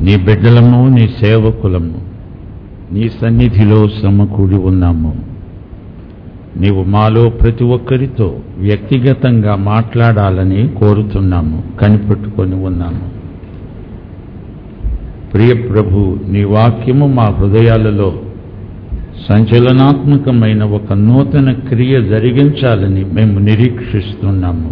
నీ బిడ్డలము నీ సేవకులము నీ సన్నిధిలో సమకూడి ఉన్నాము నీవు మాలో ప్రతి ఒక్కరితో వ్యక్తిగతంగా మాట్లాడాలని కోరుతున్నాము కనిపెట్టుకొని ఉన్నాము ప్రియ ప్రభు నీ వాక్యము మా హృదయాలలో సంచలనాత్మకమైన ఒక నూతన క్రియ జరిగించాలని మేము నిరీక్షిస్తున్నాము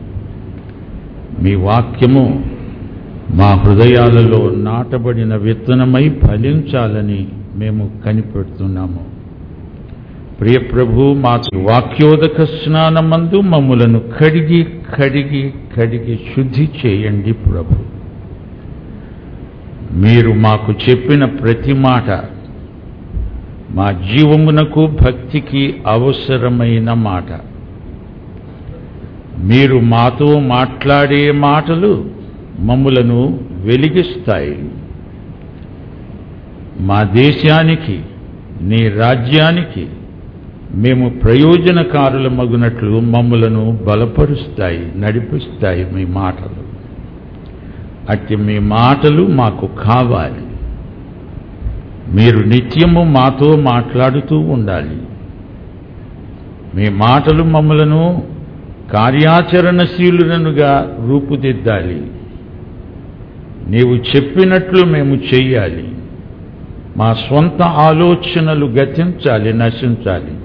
మీ వాక్యము మా హృదయాలలో నాటబడిన విత్తనమై ఫలించాలని మేము కనిపెడుతున్నాము ప్రియ ప్రభు మా వాక్యోదక స్నానమందు మమ్ములను కడిగి కడిగి కడిగి శుద్ధి చేయండి ప్రభు మీరు మాకు చెప్పిన ప్రతి మాట మా జీవమునకు భక్తికి అవసరమైన మాట మీరు మాతో మాట్లాడే మాటలు మమ్ములను వెలిగిస్తాయి మా దేశానికి నీ రాజ్యానికి మేము ప్రయోజనకారులమగునట్లు మమ్ములను బలపరుస్తాయి నడిపిస్తాయి మీ మాటలు అట్టి మీ మాటలు మాకు కావాలి మీరు నిత్యము మాతో మాట్లాడుతూ ఉండాలి మీ మాటలు మమ్మలను కార్యాచరణశీలుననుగా రూపుదిద్దాలి నీవు చెప్పినట్లు మేము చెయ్యాలి మా స్వంత ఆలోచనలు గతించాలి నశించాలి